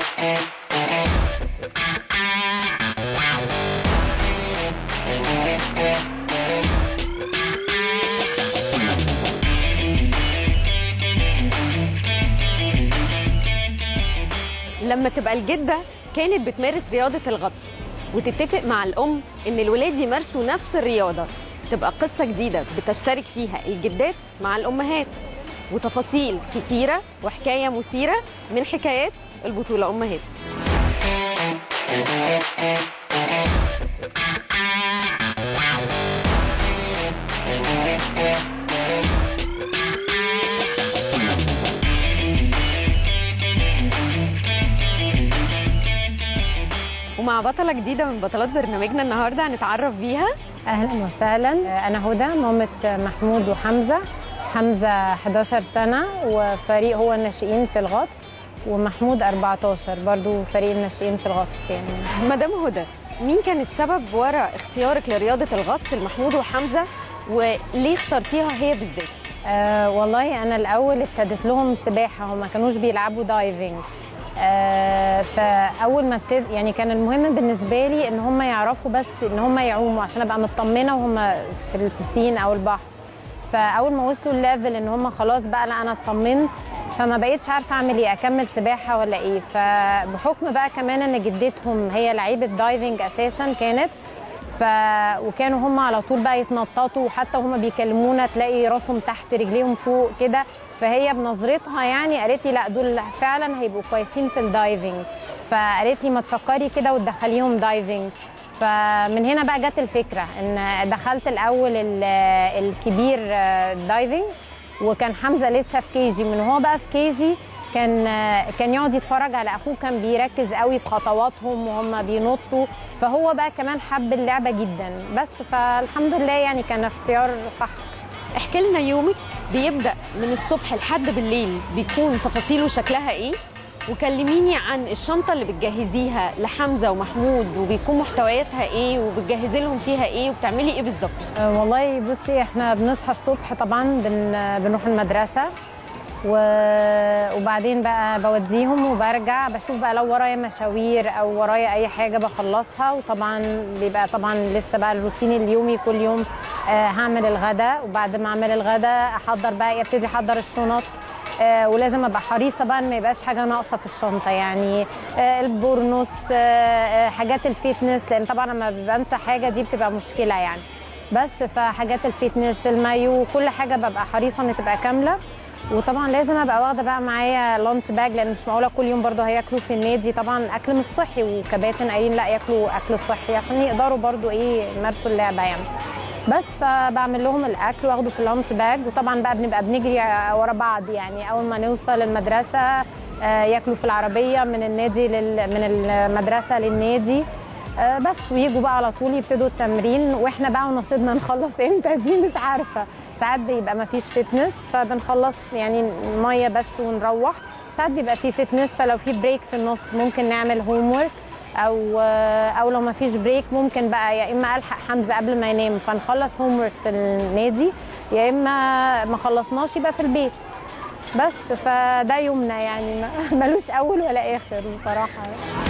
لما تبقى الجدة كانت بتمارس رياضة الغطس وتتفق مع الأم إن الولاد يمارسوا نفس الرياضة تبقى قصة جديدة بتشترك فيها الجدات مع الأمهات وتفاصيل كتيرة وحكاية مثيرة من حكايات البطولة أمهات ومع بطلة جديدة من بطلات برنامجنا النهاردة هنتعرف بيها اهلا وسهلا انا هدى مامة محمود وحمزه حمزه 11 سنه وفريق هو الناشئين في الغطس ومحمود 14 برضو فريق الناشئين في الغطس يعني مدام هدى مين كان السبب ورا اختيارك لرياضة الغطس لمحمود وحمزة وليه اخترتيها هي بالذات؟ آه والله انا الاول ابتدت لهم سباحه هم ما كانوش بيلعبوا دايفنج آه فاول ما ابتد يعني كان المهم بالنسبه لي ان هم يعرفوا بس ان هم يعوموا عشان ابقى مطمنه وهم في البسين او البحر فاول ما وصلوا الليفل ان هم خلاص بقى لا انا اطمنت فما بقيتش عارفه اعمل ايه اكمل سباحه ولا ايه فبحكم بقى كمان ان جدتهم هي لعيبه دايفنج اساسا كانت ف وكانوا هم على طول بقى يتنططوا وحتى وهم بيكلمونا تلاقي راسهم تحت رجليهم فوق كده فهي بنظرتها يعني قالت لي لا دول فعلا هيبقوا كويسين في الدايفنج فقالت لي ما تفكري كده وتدخليهم دايفنج فمن هنا بقى جت الفكره ان دخلت الاول ال- الكبير دايفنج وكان حمزه لسه في كيجي من هو بقى في كيجي كان كان يقعد يتفرج على اخوه كان بيركز قوي في خطواتهم وهم بينطوا فهو بقى كمان حب اللعبه جدا بس فالحمد لله يعني كان اختيار صح احكي لنا يومك بيبدأ من الصبح لحد بالليل بيكون تفاصيله شكلها ايه؟ وكلميني عن الشنطة اللي بتجهزيها لحمزة ومحمود وبيكون محتوياتها ايه وبتجهزي لهم فيها ايه وبتعملي ايه بالظبط؟ أه والله بصي احنا بنصحى الصبح طبعا بن بنروح المدرسه و... وبعدين بقى بوديهم وبرجع بشوف بقى لو ورايا مشاوير او ورايا اي حاجه بخلصها وطبعا بيبقى طبعا لسه بقى الروتين اليومي كل يوم آه هعمل الغداء وبعد ما اعمل الغداء احضر بقى ابتدي احضر الشنط آه ولازم ابقى حريصه بقى ان ما يبقاش حاجه ناقصه في الشنطه يعني آه البورنوس آه آه حاجات الفيتنس لان طبعا لما بنسى حاجه دي بتبقى مشكله يعني بس فحاجات الفيتنس المايو كل حاجه ببقى حريصه ان تبقى كامله وطبعا لازم ابقى واخده بقى معايا لانش باج لان مش معقوله كل يوم برضه هياكلوا في النادي طبعا اكل مش صحي وكباتن قايلين لا ياكلوا اكل صحي عشان يقدروا برضه ايه يمارسوا اللعبه يعني بس فبعمل لهم الاكل واخده في اللانش باج وطبعا بقى بنبقى بنجري ورا بعض يعني اول ما نوصل المدرسه آه، ياكلوا في العربيه من النادي لل... من المدرسه للنادي آه، بس ويجوا بقى على طول يبتدوا التمرين واحنا بقى ونصيبنا نخلص امتى دي مش عارفه ساعات بيبقى ما فيش فتنس فبنخلص يعني ميه بس ونروح ساعات بيبقى في فتنس فلو في بريك في النص ممكن نعمل هوم ورك او او لو ما فيش بريك ممكن بقى يا اما الحق حمزه قبل ما ينام فنخلص هوم ورك في النادي يا اما ما خلصناش يبقى في البيت بس فده يومنا يعني ما- ملوش اول ولا اخر بصراحه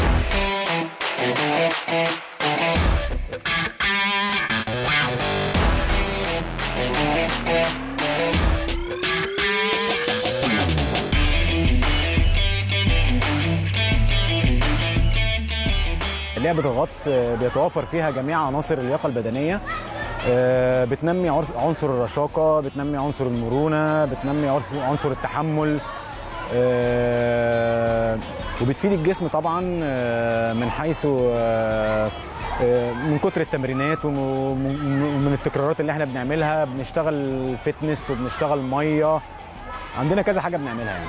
لعبة الغطس آه، بيتوافر فيها جميع عناصر اللياقة البدنية آه، بتنمي عرس- عنصر الرشاقة بتنمي عنصر المرونة بتنمي عرس- عنصر التحمل آه، وبتفيد الجسم طبعا آه، من حيث آه، آه، من كتر التمرينات وم- ومن التكرارات اللي احنا بنعملها بنشتغل فتنس وبنشتغل ميه عندنا كذا حاجه بنعملها يعني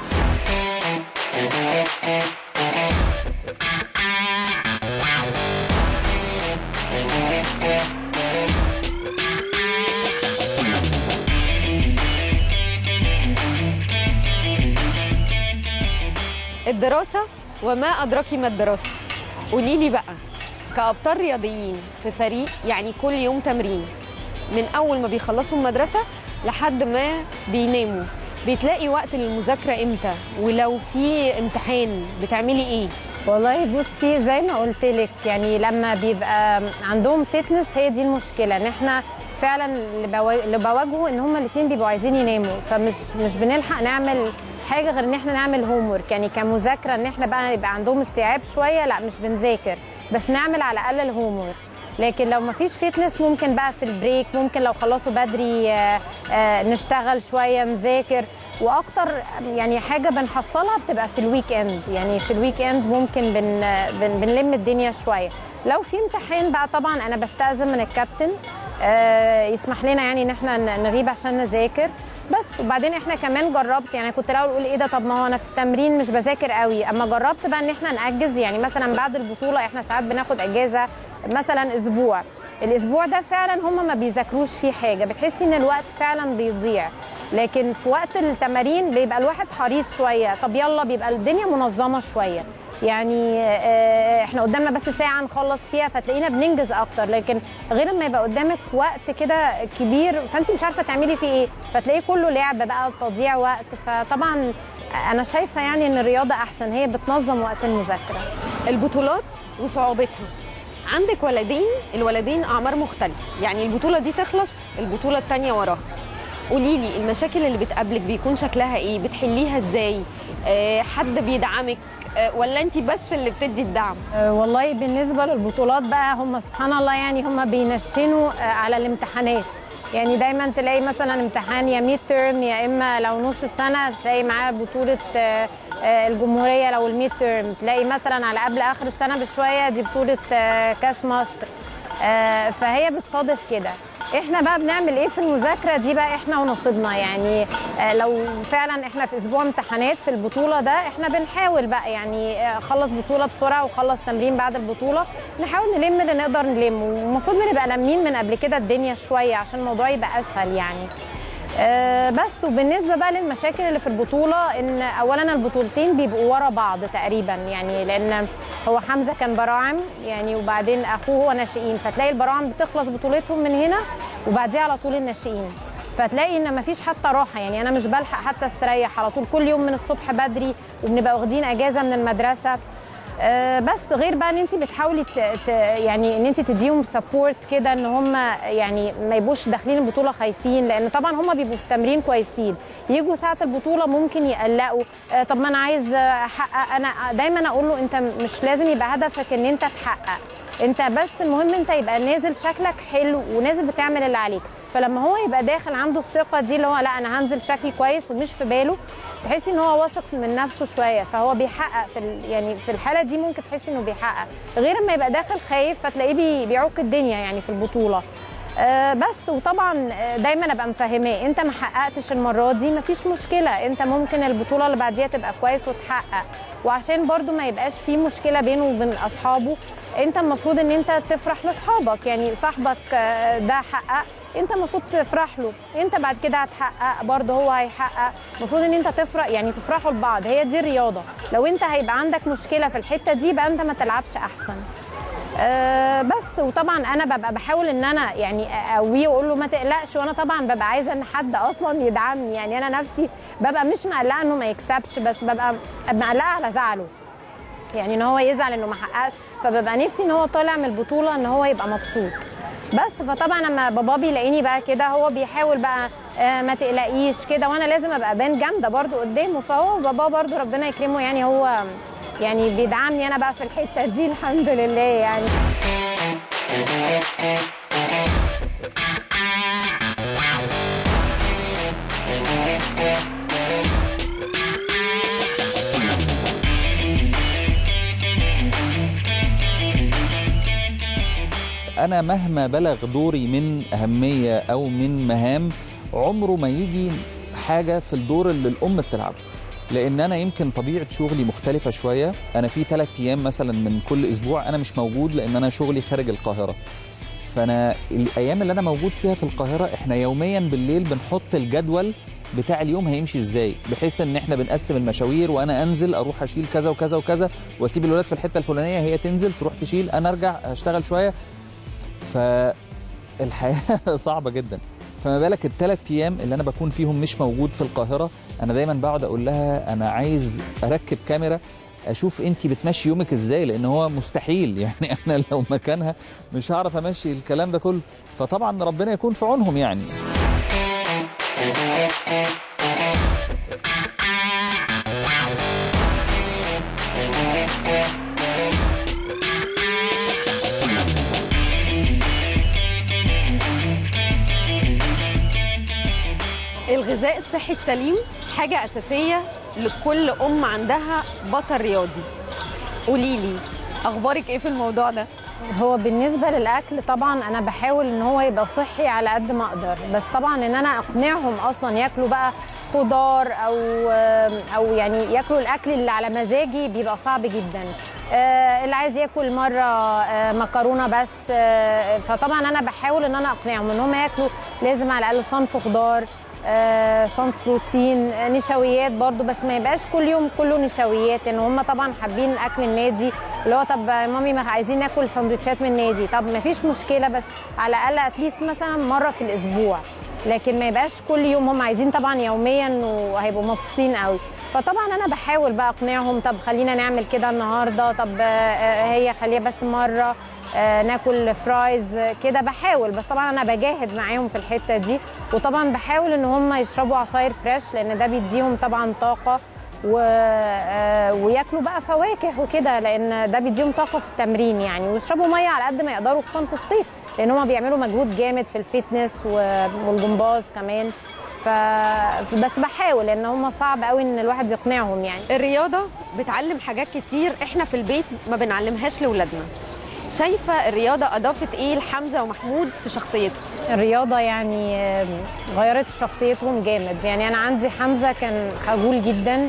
الدراسة وما أدراك ما الدراسة قولي لي بقى كأبطال رياضيين في فريق يعني كل يوم تمرين من أول ما بيخلصوا المدرسة لحد ما بيناموا بتلاقي وقت للمذاكرة إمتى ولو في امتحان بتعملي إيه والله بصي زي ما قلت لك يعني لما بيبقى عندهم فتنس هي دي المشكله ان احنا فعلا اللي بوا- اللي بواجهه ان هما الاثنين بيبقوا عايزين يناموا فمش مش بنلحق نعمل حاجه غير ان احنا نعمل هوم ورك يعني كمذاكره ان احنا بقى يبقى عندهم استيعاب شويه لا مش بنذاكر بس نعمل على الاقل الهوم ورك لكن لو مفيش فتنس ممكن بقى في البريك ممكن لو خلصوا بدري آه، آه، نشتغل شويه نذاكر واكتر يعني حاجه بنحصلها بتبقى في الويك اند يعني في الويك اند ممكن بن بن بنلم الدنيا شويه لو في امتحان بقى طبعا انا بستاذن من الكابتن آه، يسمح لنا يعني ان احنا ن- نغيب عشان نذاكر بس وبعدين احنا كمان جربت يعني كنت الاول اقول ايه ده طب ما هو انا في التمرين مش بذاكر قوي اما جربت بقى ان احنا ناجز يعني مثلا بعد البطوله احنا ساعات بناخد اجازه مثلا اسبوع الاسبوع ده فعلا هم ما بيذاكروش فيه حاجه بتحسي ان الوقت فعلا بيضيع لكن في وقت التمارين بيبقى الواحد حريص شويه طب يلا بيبقى الدنيا منظمه شويه يعني آه، احنا قدامنا بس ساعه نخلص فيها فتلاقينا بننجز اكتر لكن غير ما يبقى قدامك وقت كده كبير فانت مش عارفه تعملي فيه ايه فتلاقيه كله لعب بقى تضييع وقت فطبعا انا شايفه يعني ان الرياضه احسن هي بتنظم وقت المذاكره البطولات وصعوبتها عندك ولدين الولدين اعمار مختلفه يعني البطوله دي تخلص البطوله الثانيه وراها قولي لي المشاكل اللي بتقابلك بيكون شكلها ايه بتحليها ازاي آه حد بيدعمك آه ولا انت بس اللي بتدي الدعم آه، والله بالنسبه للبطولات بقى هم سبحان الله يعني هم بينشنوا آه، على الامتحانات يعني دايما تلاقي مثلا امتحان يا ميد تيرم يا اما لو نص السنه تلاقي معاه بطوله آه، آه، الجمهوريه لو الميد تيرم تلاقي مثلا على قبل اخر السنه بشويه دي بطوله آه، كاس مصر آه، فهي بتصادف كده احنا بقى بنعمل ايه في المذاكره دي بقى احنا ونصيبنا يعني آه، لو فعلا احنا في اسبوع امتحانات في البطوله ده احنا بنحاول بقى يعني آه، خلص بطوله بسرعه وخلص تمرين بعد البطوله نحاول نلم اللي نقدر نلمه والمفروض بنبقى لامين من قبل كده الدنيا شويه عشان الموضوع يبقى اسهل يعني آه، بس وبالنسبه بقى للمشاكل اللي في البطوله ان اولا البطولتين بيبقوا ورا بعض تقريبا يعني لان هو حمزه كان براعم يعني وبعدين اخوه هو ناشئين فتلاقي البراعم بتخلص بطولتهم من هنا وبعديها على طول الناشئين فتلاقي ان مفيش حتى راحه يعني انا مش بلحق حتى استريح على طول كل يوم من الصبح بدري وبنبقى واخدين اجازه من المدرسه آه، بس غير بقى ان انت بتحاولي ت... ت... يعني ان انت تديهم سبورت كده ان هم يعني ما يبقوش داخلين البطوله خايفين لان طبعا هم بيبقوا في تمرين كويسين يجوا ساعه البطوله ممكن يقلقوا آه، طب ما انا عايز احقق انا دايما اقول له انت مش لازم يبقى هدفك ان انت تحقق انت بس المهم انت يبقى نازل شكلك حلو ونازل بتعمل اللي عليك فلما هو يبقى داخل عنده الثقه دي اللي هو لا انا هنزل شكلي كويس ومش في باله تحسي ان هو واثق من نفسه شويه فهو بيحقق في ال- يعني في الحاله دي ممكن تحسي انه بيحقق غير ما يبقى داخل خايف فتلاقيه بي- بيعوق الدنيا يعني في البطوله آه، بس وطبعا آه، دايما ابقى مفهماه انت ما حققتش المره دي مفيش مشكله انت ممكن البطوله اللي بعديها تبقى كويس وتحقق وعشان برضو ما يبقاش في مشكله بينه وبين اصحابه انت المفروض ان انت تفرح لاصحابك يعني صاحبك آه، ده حقق انت المفروض تفرح له انت بعد كده هتحقق برضه هو هيحقق المفروض ان انت تفرح يعني تفرحوا لبعض هي دي الرياضه لو انت هيبقى عندك مشكله في الحته دي يبقى انت ما تلعبش احسن أه بس وطبعا انا ببقى بحاول ان انا يعني اقويه واقول له ما تقلقش وانا طبعا ببقى عايزه ان حد اصلا يدعمني يعني انا نفسي ببقى مش مقلقه انه ما يكسبش بس ببقى مقلقه على زعله يعني ان هو يزعل انه ما حققش فببقى نفسي ان هو طالع من البطوله ان هو يبقى مبسوط بس فطبعا لما بابا بيلاقيني بقى كده هو بيحاول بقى آه ما تقلقيش كده وانا لازم ابقى بان جامده برضو قدامه فهو بابا برضو ربنا يكرمه يعني هو يعني بيدعمني انا بقى في الحته دي الحمد لله يعني انا مهما بلغ دوري من اهميه او من مهام عمره ما يجي حاجه في الدور اللي الام بتلعبه لان انا يمكن طبيعه شغلي مختلفه شويه انا في ثلاث ايام مثلا من كل اسبوع انا مش موجود لان انا شغلي خارج القاهره فانا الايام اللي انا موجود فيها في القاهره احنا يوميا بالليل بنحط الجدول بتاع اليوم هيمشي ازاي بحيث ان احنا بنقسم المشاوير وانا انزل اروح اشيل كذا وكذا وكذا واسيب الولاد في الحته الفلانيه هي تنزل تروح تشيل انا ارجع اشتغل شويه فالحياه صعبه جدا فما بالك الثلاث ايام اللي انا بكون فيهم مش موجود في القاهره انا دايما بقعد اقول لها انا عايز اركب كاميرا اشوف انت بتمشي يومك ازاي لان هو مستحيل يعني انا لو مكانها مش هعرف امشي الكلام ده كله فطبعا ربنا يكون في عونهم يعني الغذاء الصحي السليم حاجة أساسية لكل أم عندها بطل رياضي قولي لي أخبارك إيه في الموضوع ده؟ هو بالنسبه للاكل طبعا انا بحاول ان هو يبقى صحي على قد ما اقدر بس طبعا ان انا اقنعهم اصلا ياكلوا بقى خضار او او يعني ياكلوا الاكل اللي على مزاجي بيبقى صعب جدا آه، اللي عايز ياكل مره آه، مكرونه بس آه، فطبعا انا بحاول ان انا اقنعهم ان هم ياكلوا لازم على الاقل صنف خضار آه، صنف بروتين آه، نشويات برضو بس ما يبقاش كل يوم كله نشويات لان هم طبعا حابين اكل النادي اللي هو طب يا مامي ما عايزين ناكل سندوتشات من النادي طب ما فيش مشكله بس على الاقل اتليست مثلا مره في الاسبوع لكن ما يبقاش كل يوم هم عايزين طبعا يوميا وهيبقوا مبسوطين قوي فطبعا انا بحاول بقى اقنعهم طب خلينا نعمل كده النهارده طب آه، هي خليها بس مره آه، ناكل فرايز آه، كده بحاول بس طبعا انا بجاهد معاهم في الحته دي وطبعا بحاول ان هم يشربوا عصاير فريش لان ده بيديهم طبعا طاقه و... آه، وياكلوا بقى فواكه وكده لان ده بيديهم طاقه في التمرين يعني ويشربوا ميه على قد ما يقدروا خصوصا في الصيف لان هم بيعملوا مجهود جامد في الفيتنس و- والجمباز كمان ف... بس بحاول لان هم صعب قوي ان الواحد يقنعهم يعني الرياضة بتعلم حاجات كتير إحنا في البيت ما بنعلمهاش لأولادنا شايفة الرياضة أضافت إيه لحمزة ومحمود في شخصيتهم؟ الرياضة يعني آم، غيرت في شخصيتهم جامد يعني أنا عندي حمزة كان خجول جدا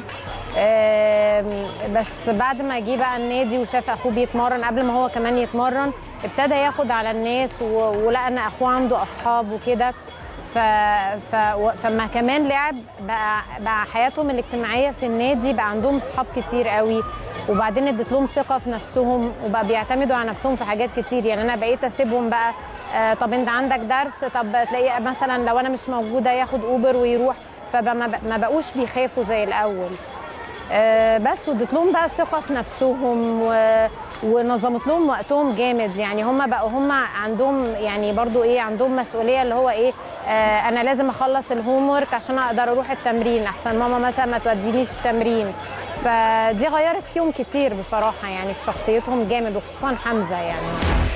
آم، بس بعد ما جه بقى النادي وشاف أخوه بيتمرن قبل ما هو كمان يتمرن ابتدى ياخد على الناس و- ولقى إن أخوه عنده أصحاب وكده ف... ف... و- فما كمان لعب بقى بقى حياتهم الاجتماعيه في النادي بقى عندهم صحاب كتير قوي وبعدين ادت لهم ثقه في نفسهم وبقى بيعتمدوا على نفسهم في حاجات كتير يعني انا بقيت اسيبهم بقى آه طب انت عندك درس طب تلاقيه مثلا لو انا مش موجوده ياخد اوبر ويروح فما ما بقوش بيخافوا زي الاول آه، بس واديت لهم بقى ثقه في نفسهم و... ونظمت لهم وقتهم جامد يعني هم بقوا هم عندهم يعني برضو ايه عندهم مسؤوليه اللي هو ايه آه انا لازم اخلص الهوم ورك عشان اقدر اروح التمرين احسن ماما مثلا ما تودينيش تمرين فدي غيرت فيهم كتير بصراحه يعني في شخصيتهم جامد وخصوصا حمزه يعني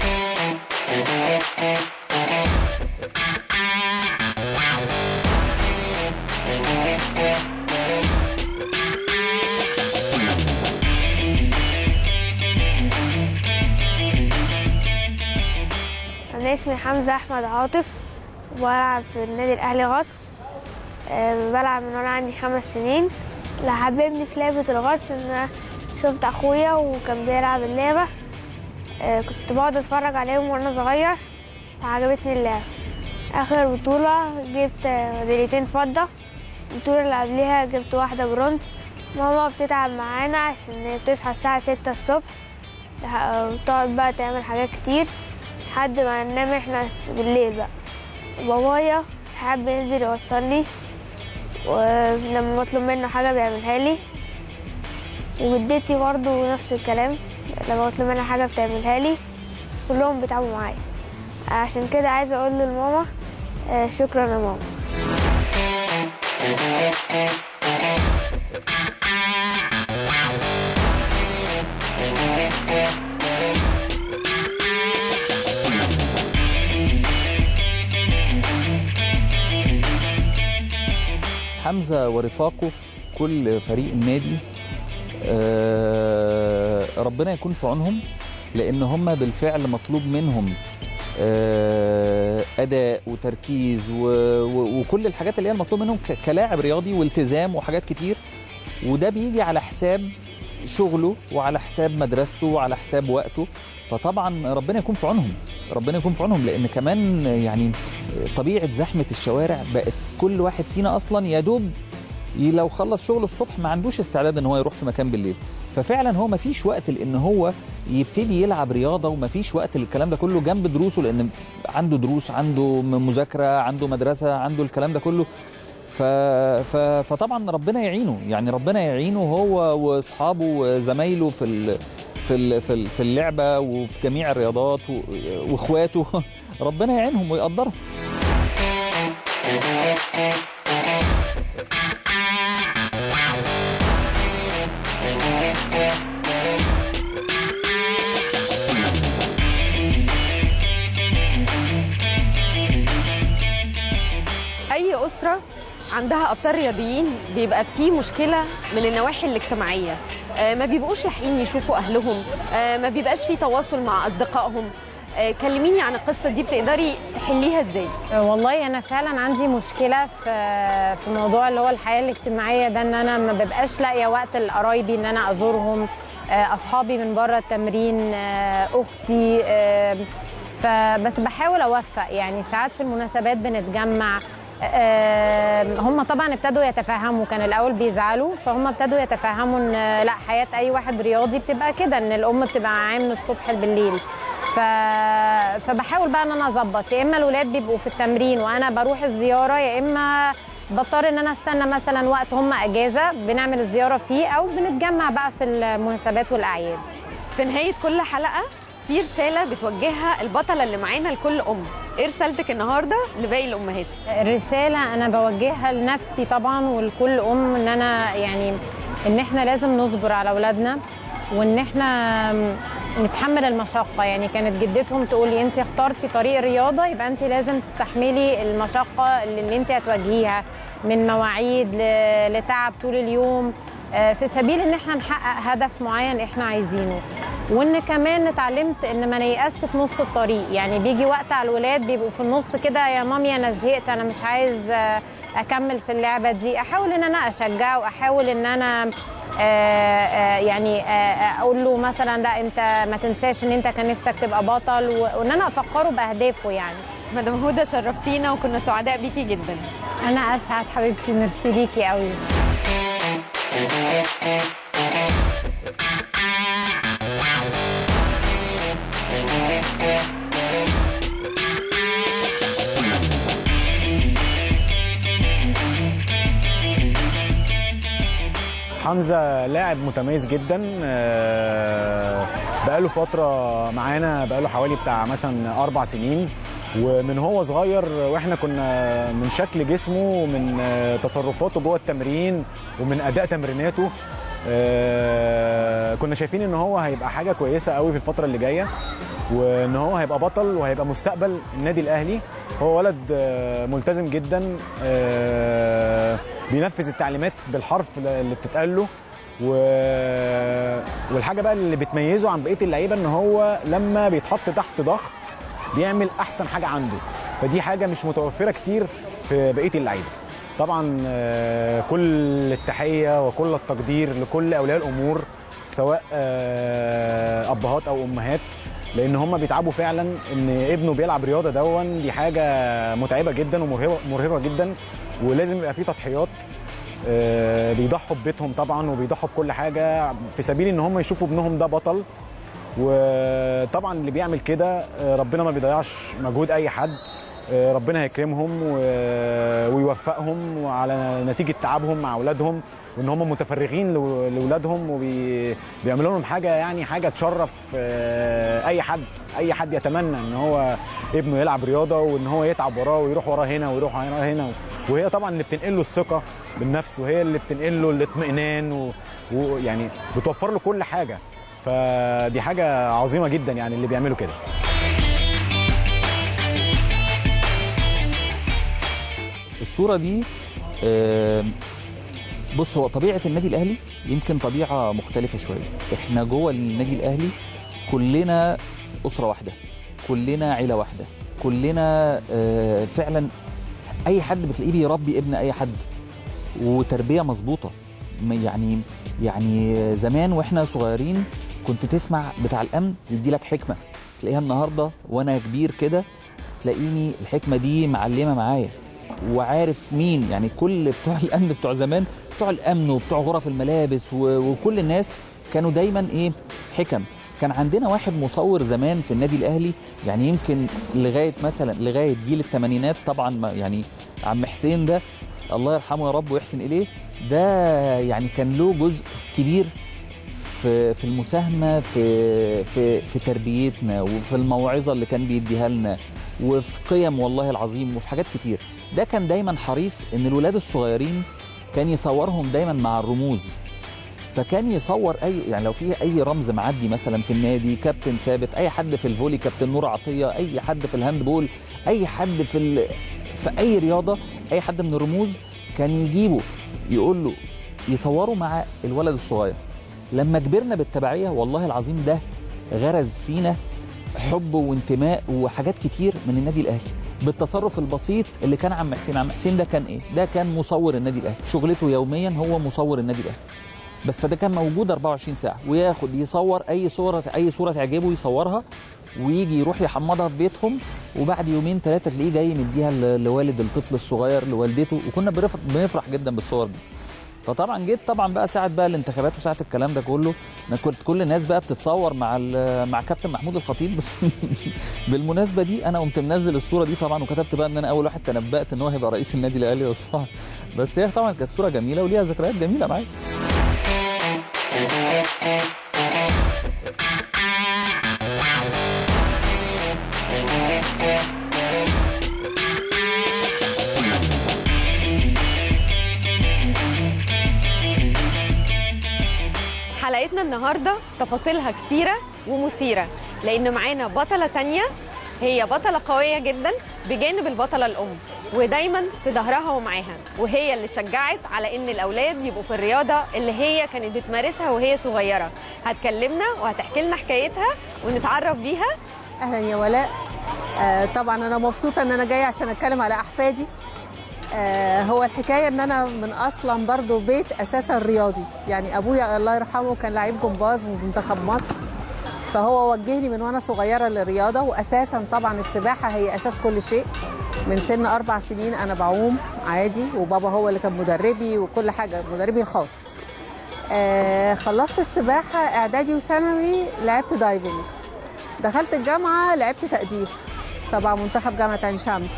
أنا اسمي حمزة أحمد عاطف وبلعب في النادي الأهلي غطس آه، بلعب من وأنا عندي خمس سنين اللي حببني في لعبة الغطس إن أنا شفت أخويا وكان بيلعب اللعبة آه، كنت بقعد أتفرج عليهم وأنا صغير فعجبتني اللعبة آخر بطولة جبت آه، ميداليتين فضة البطولة اللي قبليها جبت واحدة برونز ماما بتتعب معانا عشان بتصحى الساعة ستة الصبح وتقعد بقى تعمل حاجات كتير لحد ما ننام احنا بالليل بقى بابايا ساعات بينزل يوصلني ولما بطلب منه حاجة بيعملها لي وجدتي برضو نفس الكلام لما بطلب منها حاجة بتعملها لي كلهم بيتعبوا معايا عشان كده عايزة أقول لماما آه، شكرا يا ماما حمزه ورفاقه كل فريق النادي آه، ربنا يكون في عونهم لان هم بالفعل مطلوب منهم آه، اداء وتركيز و... و... وكل الحاجات اللي هي المطلوب منهم ك... كلاعب رياضي والتزام وحاجات كتير وده بيجي على حساب شغله وعلى حساب مدرسته وعلى حساب وقته فطبعا ربنا يكون في عونهم ربنا يكون في عونهم لان كمان يعني طبيعه زحمه الشوارع بقت كل واحد فينا اصلا يا دوب ي- لو خلص شغله الصبح ما عندوش استعداد ان هو يروح في مكان بالليل ففعلا هو ما فيش وقت لان هو يبتدي يلعب رياضه وما فيش وقت للكلام ده كله جنب دروسه لان عنده دروس عنده م- مذاكره عنده مدرسه عنده الكلام ده كله ف... ف... فطبعا ربنا يعينه يعني ربنا يعينه هو واصحابه وزمايله في ال... في ال... في ال- في اللعبه وفي جميع الرياضات و... واخواته ربنا يعينهم ويقدرهم اي اسره عندها ابطال رياضيين بيبقى في مشكله من النواحي الاجتماعيه آه، ما بيبقوش لاحقين يشوفوا اهلهم آه، ما بيبقاش في تواصل مع اصدقائهم آه، كلميني عن القصه دي بتقدري تحليها ازاي والله انا فعلا عندي مشكله في في موضوع اللي هو الحياه الاجتماعيه ده ان انا ما ببقاش لاقيه وقت لقرايبي ان انا ازورهم آه، اصحابي من بره التمرين آه، اختي آه، فبس بحاول اوفق يعني ساعات في المناسبات بنتجمع آه، هم طبعا ابتدوا يتفهموا كان الاول بيزعلوا فهم ابتدوا يتفهموا ان آه، لا حياه اي واحد رياضي بتبقى كده ان الام بتبقى معاه من الصبح بالليل ف... فبحاول بقى ان انا اظبط يا اما الاولاد بيبقوا في التمرين وانا بروح الزياره يا اما بضطر ان انا استنى مثلا وقت هم اجازه بنعمل الزياره فيه او بنتجمع بقى في المناسبات والاعياد في نهايه كل حلقه في رساله بتوجهها البطله اللي معانا لكل ام ايه رسالتك النهارده لباقي الامهات الرسالة أنا بوجهها لنفسي طبعا ولكل أم إن أنا يعني إن إحنا لازم نصبر على أولادنا وإن إحنا نتحمل المشقة يعني كانت جدتهم تقول لي أنت اخترتي طريق الرياضة يبقى أنت لازم تستحملي المشقة اللي, اللي أنت هتواجهيها من مواعيد ل- لتعب طول اليوم آه، في سبيل ان احنا نحقق هدف معين احنا عايزينه وان كمان اتعلمت ان ما نيأس في نص الطريق يعني بيجي وقت على الولاد بيبقوا في النص كده يا مامي انا زهقت انا مش عايز آه، اكمل في اللعبه دي احاول ان انا اشجعه واحاول ان انا آه، آه، يعني آه، اقول له مثلا لا انت ما تنساش ان انت كان نفسك تبقى بطل و- وان انا افكره باهدافه يعني مدام هدى شرفتينا وكنا سعداء بيكي جدا انا اسعد حبيبتي ميرسي ليكي قوي حمزه لاعب متميز جدا آه، بقاله فتره معانا بقاله حوالي بتاع مثلا اربع سنين ومن هو صغير واحنا كنا من شكل جسمه ومن آه، تصرفاته جوه التمرين ومن اداء تمريناته آه، كنا شايفين ان هو هيبقى حاجه كويسه قوي في الفتره اللي جايه وان هو هيبقى بطل وهيبقى مستقبل النادي الاهلي هو ولد آه، ملتزم جدا آه، بينفذ التعليمات بالحرف اللي بتتقال له و... والحاجه بقى اللي بتميزه عن بقيه اللعيبه ان هو لما بيتحط تحت ضغط بيعمل احسن حاجه عنده فدي حاجه مش متوفره كتير في بقيه اللعيبه طبعا آه، كل التحيه وكل التقدير لكل اولياء الامور سواء آه، ابهات او امهات لان هم بيتعبوا فعلا ان ابنه بيلعب رياضه دون دي حاجه متعبه جدا ومرهقه مرهقه جدا ولازم يبقى في تضحيات آه، بيضحوا ببيتهم طبعا وبيضحوا بكل حاجه في سبيل ان هم يشوفوا ابنهم ده بطل وطبعا اللي بيعمل كده آه، ربنا ما بيضيعش مجهود اي حد آه، ربنا هيكرمهم و- ويوفقهم وعلى نتيجه تعبهم مع اولادهم وان هم متفرغين لو- لاولادهم وبيعملوا لهم حاجه يعني حاجه تشرف آه، اي حد اي حد يتمنى ان هو ابنه يلعب رياضه وان هو يتعب وراه ويروح وراه هنا ويروح وراه هنا وهي طبعا اللي بتنقل له الثقه بالنفس وهي اللي بتنقل له الاطمئنان و- ويعني بتوفر له كل حاجه فدي حاجه عظيمه جدا يعني اللي بيعملوا كده الصوره دي آه، بص هو طبيعه النادي الاهلي يمكن طبيعه مختلفه شويه احنا جوه النادي الاهلي كلنا اسره واحده كلنا عيله واحده كلنا آه، فعلا اي حد بتلاقيه بيربي ابن اي حد وتربيه مظبوطه م- يعني يعني زمان واحنا صغيرين كنت تسمع بتاع الامن يدي لك حكمه تلاقيها النهارده وانا كبير كده تلاقيني الحكمه دي معلمه معايا وعارف مين يعني كل بتوع الامن بتوع زمان بتوع الامن وبتوع غرف الملابس و- وكل الناس كانوا دايما ايه حكم كان عندنا واحد مصور زمان في النادي الاهلي يعني يمكن لغايه مثلا لغايه جيل الثمانينات طبعا ما يعني عم حسين ده الله يرحمه يا رب ويحسن اليه ده يعني كان له جزء كبير في في المساهمه في في في تربيتنا وفي الموعظه اللي كان بيديها لنا وفي قيم والله العظيم وفي حاجات كتير ده كان دايما حريص ان الولاد الصغيرين كان يصورهم دايما مع الرموز فكان يصور اي يعني لو في اي رمز معدي مثلا في النادي كابتن ثابت اي حد في الفولي كابتن نور عطيه اي حد في الهاندبول اي حد في ال... في اي رياضه اي حد من الرموز كان يجيبه يقول له يصوروا مع الولد الصغير لما كبرنا بالتبعيه والله العظيم ده غرز فينا حب وانتماء وحاجات كتير من النادي الاهلي بالتصرف البسيط اللي كان عم حسين عم حسين ده كان ايه ده كان مصور النادي الاهلي شغلته يوميا هو مصور النادي الاهلي بس فده كان موجود 24 ساعه وياخد يصور اي صوره اي صوره تعجبه يصورها ويجي يروح يحمضها في بيتهم وبعد يومين ثلاثه تلاقيه جاي مديها ل- لوالد الطفل الصغير لوالدته وكنا بنفرح, بنفرح جدا بالصور دي فطبعا جيت طبعا بقى ساعه بقى الانتخابات وساعه الكلام ده كله انا كنت كل الناس بقى بتتصور مع ال- مع كابتن محمود الخطيب بس بالمناسبه دي انا قمت منزل الصوره دي طبعا وكتبت بقى ان انا اول واحد تنبأت ان هو هيبقى رئيس النادي الاهلي بس طبعا بس هي طبعا كانت صوره جميله وليها ذكريات جميله معايا حلقتنا النهارده تفاصيلها كتيره ومثيره لان معانا بطله تانية هي بطله قويه جدا بجانب البطله الام ودايما في ظهرها ومعاها وهي اللي شجعت على ان الاولاد يبقوا في الرياضه اللي هي كانت بتمارسها وهي صغيره هتكلمنا وهتحكي لنا حكايتها ونتعرف بيها اهلا يا ولاء آه طبعا انا مبسوطه ان انا جايه عشان اتكلم على احفادي آه هو الحكايه ان انا من اصلا برضو بيت اساسا رياضي يعني ابويا الله يرحمه كان لعيب جمباز ومنتخب مصر فهو وجهني من وانا صغيره للرياضه واساسا طبعا السباحه هي اساس كل شيء من سن اربع سنين انا بعوم عادي وبابا هو اللي كان مدربي وكل حاجه مدربي الخاص آه خلصت السباحه اعدادي وثانوي لعبت دايفنج دخلت الجامعه لعبت تأديف طبعا منتخب جامعه عين شمس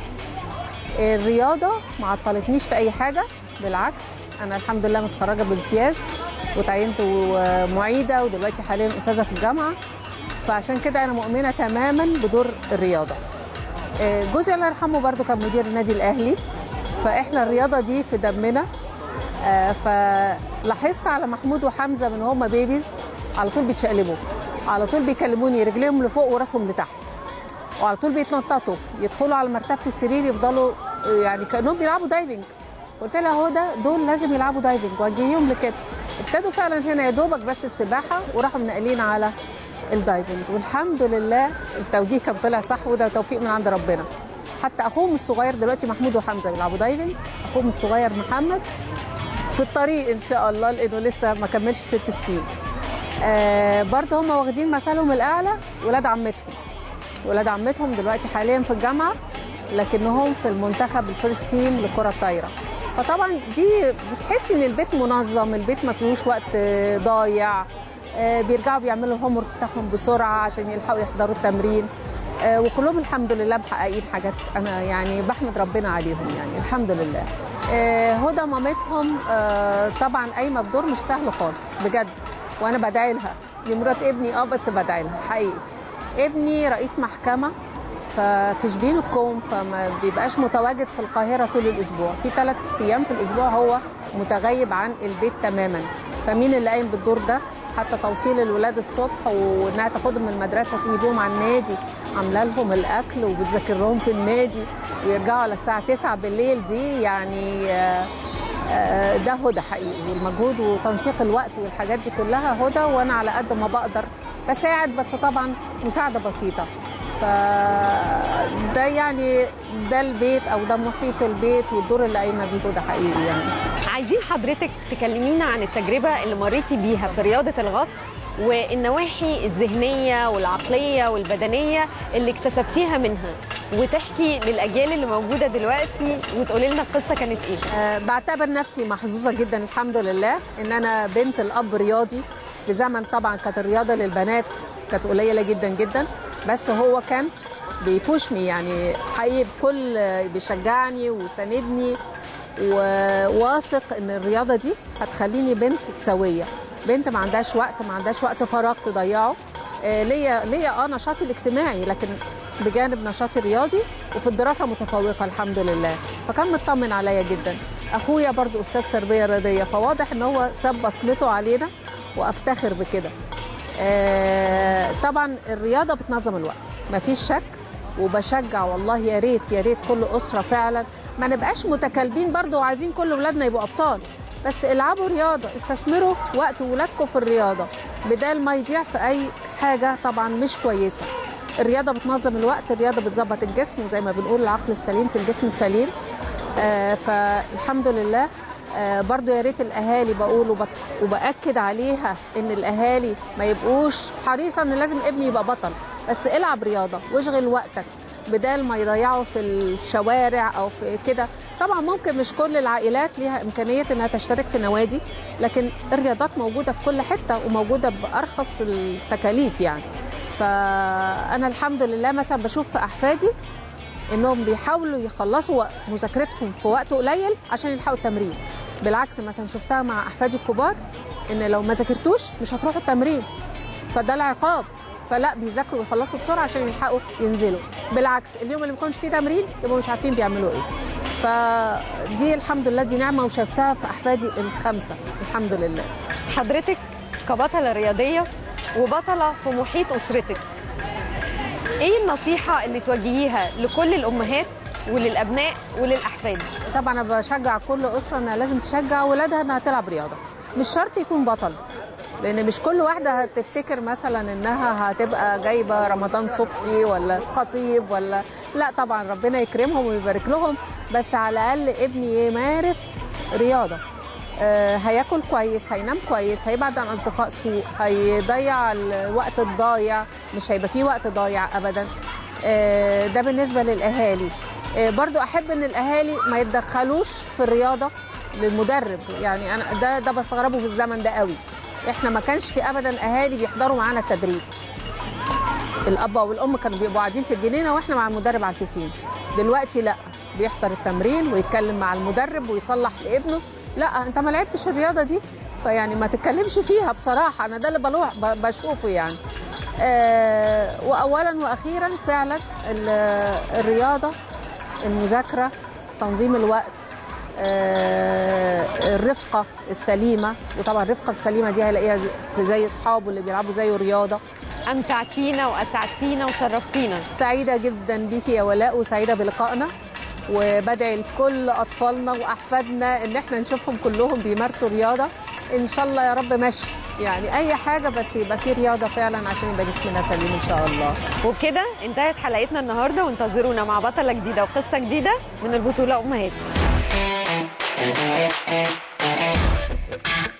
الرياضه ما عطلتنيش في اي حاجه بالعكس انا الحمد لله متخرجه بامتياز وتعينت معيده ودلوقتي حاليا استاذه في الجامعه فعشان كده انا مؤمنه تماما بدور الرياضه آه، جوزي الله يرحمه برضو كان مدير النادي الاهلي فاحنا الرياضه دي في دمنا آه، فلاحظت على محمود وحمزه من هما بيبيز على طول بيتشقلبوا على طول بيكلموني رجليهم لفوق وراسهم لتحت وعلى طول بيتنططوا يدخلوا على مرتبه السرير يفضلوا آه، يعني كانهم بيلعبوا دايفنج قلت لها هو ده دول لازم يلعبوا دايفنج وجهيهم لكده ابتدوا فعلا هنا يا دوبك بس السباحه وراحوا منقلين على الدايفنج والحمد لله التوجيه كان طلع صح وده توفيق من عند ربنا حتى اخوهم الصغير دلوقتي محمود وحمزه بيلعبوا دايفنج اخوهم الصغير محمد في الطريق ان شاء الله لانه لسه ما كملش ست سنين آه برضه هم واخدين مثلهم الاعلى ولاد عمتهم ولاد عمتهم دلوقتي حاليا في الجامعه لكنهم في المنتخب الفيرست تيم لكره الطايره فطبعا دي بتحسي ان البيت منظم البيت ما فيهوش وقت آه، ضايع آه، بيرجعوا بيعملوا الهوم ورك بتاعهم بسرعه عشان يلحقوا يحضروا التمرين آه، وكلهم الحمد لله محققين حاجات انا يعني بحمد ربنا عليهم يعني الحمد لله آه، هدى مامتهم آه، طبعا قايمه بدور مش سهل خالص بجد وانا بدعي لها دي مرات ابني اه بس بدعي لها حقيقي ابني رئيس محكمه ففي شبين الكوم فما بيبقاش متواجد في القاهره طول الاسبوع في ثلاث ايام في الاسبوع هو متغيب عن البيت تماما فمين اللي قايم بالدور ده حتى توصيل الولاد الصبح وانها تاخدهم من المدرسه تيجي بيهم على النادي عامله لهم الاكل وبتذاكر لهم في النادي ويرجعوا على الساعه 9 بالليل دي يعني آه، آه، ده هدى حقيقي والمجهود وتنسيق الوقت والحاجات دي كلها هدى وانا على قد ما بقدر بساعد بس طبعا مساعده بسيطه ف ده يعني ده البيت او ده محيط البيت والدور اللي قايمه بيه هدى حقيقي يعني عايزين حضرتك تكلمينا عن التجربة اللي مريتي بيها في رياضة الغطس والنواحي الذهنية والعقلية والبدنية اللي اكتسبتيها منها وتحكي للأجيال اللي موجودة دلوقتي وتقولي لنا القصة كانت إيه آه، بعتبر نفسي محظوظه جدا الحمد لله ان انا بنت الاب رياضي في زمن طبعا كانت الرياضه للبنات كانت قليله جدا جدا بس هو كان بيبوش مي يعني حقيقي بكل بيشجعني وساندني وواثق ان الرياضه دي هتخليني بنت سويه بنت ما عندهاش وقت ما عندهاش وقت فراغ تضيعه آه، ليا ليا اه نشاطي الاجتماعي لكن بجانب نشاطي الرياضي وفي الدراسه متفوقه الحمد لله فكان مطمن عليا جدا اخويا برضو استاذ تربيه رياضيه فواضح ان هو ساب بصمته علينا وافتخر بكده آه، طبعا الرياضه بتنظم الوقت مفيش شك وبشجع والله يا ريت يا ريت كل اسره فعلا ما نبقاش متكالبين برضو وعايزين كل ولادنا يبقوا ابطال بس العبوا رياضه استثمروا وقت ولادكم في الرياضه بدال ما يضيع في اي حاجه طبعا مش كويسه الرياضه بتنظم الوقت الرياضه بتظبط الجسم وزي ما بنقول العقل السليم في الجسم السليم آه فالحمد لله آه برضو يا ريت الاهالي بقول وبت- وباكد عليها ان الاهالي ما يبقوش حريصا ان لازم ابني يبقى بطل بس العب رياضه واشغل وقتك بدال ما يضيعوا في الشوارع او في كده طبعا ممكن مش كل العائلات ليها امكانيه انها تشترك في نوادي لكن الرياضات موجوده في كل حته وموجوده بارخص التكاليف يعني فانا الحمد لله مثلا بشوف في احفادي انهم بيحاولوا يخلصوا وق- مذاكرتهم في وقت قليل عشان يلحقوا التمرين بالعكس مثلا شفتها مع احفادي الكبار ان لو ما ذاكرتوش مش هتروحوا التمرين فده العقاب فلا بيذاكروا ويخلصوا بسرعه عشان يلحقوا ينزلوا بالعكس اليوم اللي ما بيكونش فيه تمرين يبقوا مش عارفين بيعملوا ايه فدي الحمد لله دي نعمه وشفتها في احفادي الخمسه الحمد لله حضرتك كبطلة رياضية وبطلة في محيط أسرتك إيه النصيحة اللي توجهيها لكل الأمهات وللأبناء وللأحفاد طبعا انا بشجع كل اسره انها لازم تشجع ولادها انها تلعب رياضه مش شرط يكون بطل لان مش كل واحده هتفتكر مثلا انها هتبقى جايبه رمضان صبحي ولا خطيب ولا لا طبعا ربنا يكرمهم ويبارك لهم بس على الاقل ابني يمارس رياضه آه، هياكل كويس هينام كويس هيبعد عن اصدقاء سوء هيضيع الوقت الضايع مش هيبقى فيه وقت ضايع ابدا آه، ده بالنسبه للاهالي آه، برضو احب ان الاهالي ما يتدخلوش في الرياضه للمدرب يعني انا ده ده بستغربه في الزمن ده قوي احنا ما كانش في ابدا اهالي بيحضروا معانا التدريب الاب والام كانوا بيبقوا قاعدين في الجنينه واحنا مع المدرب على البسين دلوقتي لا بيحضر التمرين ويتكلم مع المدرب ويصلح لابنه لا انت ما لعبتش الرياضه دي فيعني ما تتكلمش فيها بصراحه انا ده اللي بلوح ب- بشوفه يعني آه واولا واخيرا فعلا ال- الرياضه المذاكره تنظيم الوقت آه، الرفقه السليمه وطبعا الرفقه السليمه دي هيلاقيها في زي اصحابه اللي بيلعبوا زيه رياضه أمتعتينا وأسعدتينا وشرفتينا سعيدة جدا بيكي يا ولاء وسعيدة بلقائنا وبدعي لكل أطفالنا وأحفادنا إن احنا نشوفهم كلهم بيمارسوا رياضة إن شاء الله يا رب ماشي يعني أي حاجة بس يبقى في رياضة فعلا عشان يبقى جسمنا سليم إن شاء الله وبكده انتهت حلقتنا النهاردة وانتظرونا مع بطلة جديدة وقصة جديدة من البطولة أمهات